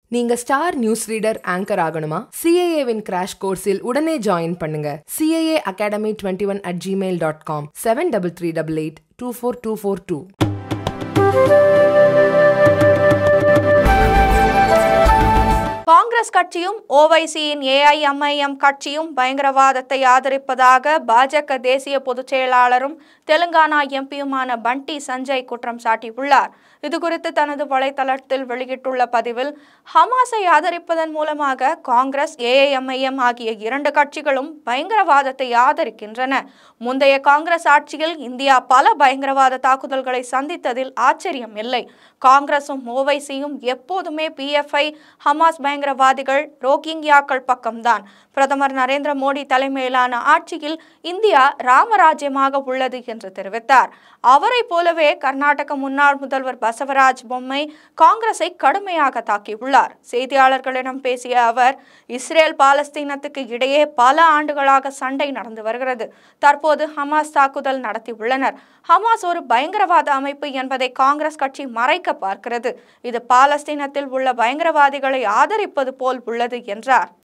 நீங்க star news reader anchor ஆகணுமா சிஏஏவின் crash கோர்ஸில் உடனே ஜாயின் பண்ணுங்க CAA academy twenty one at Gmail dot com seven double three double eight two four two four two Congress கட்சியும் ஓவைசியின் AIMIM கட்சியும் பயங்கரவாதத்தை ஆதரிப்பதாக பாஜக தேசிய பொதுச் செயலாளரும் தெலுங்கானா எம்பியுமான பண்டி சஞ்சய் குற்றம் சாட்டியுள்ளார் இதுகுறித்து தனது வலைதளத்தில் வெளியிட்டுள்ள பதிவில் ஹமாஸை ஆதரிப்பதன் மூலமாக காங்கிரஸ் ஏஐஎம்ஐஎம் ஆகிய இரண்டு கட்சிகளும் பயங்கரவாதத்தை ஆதரிக்கின்றன முந்தைய காங்கிரஸ் ஆட்சியில் இந்தியா பல பயங்கரவாத தாக்குதல்களை சந்தித்ததில் ஆச்சரியம் இல்லை காங்கிரசும் ஓவைசியும் எப்போதுமே பிஎஃப்ஐ ஹமாஸ் பயங்கரவாதிகள் ரோஹிங்கியாக்கள் பக்கம்தான் பிரதமர் நரேந்திர மோடி தலைமையிலான ஆட்சியில் இந்தியா ராமராஜ்யமாக உள்ளது என்று தெரிவித்தார் அவரை போலவே கர்நாடக முன்னாள் முதல்வர் பசவராஜ் பொம்மை காங்கிரஸை கடுமையாக தாக்கியுள்ளார் செய்தியாளர்களிடம் பேசிய அவர் இஸ்ரேல் பாலஸ்தீனத்துக்கு இடையே பல ஆண்டுகளாக சண்டை நடந்து வருகிறது தற்போது ஹமாஸ் தாக்குதல் நடத்தியுள்ளனர் ஹமாஸ் ஒரு பயங்கரவாத அமைப்பு என்பதை காங்கிரஸ் கட்சி மறைக்க பார்க்கிறது இது பாலஸ்தீனத்தில் உள்ள பயங்கரவாதிகளை ஆதரிப்பது போல் உள்ளது என்றார்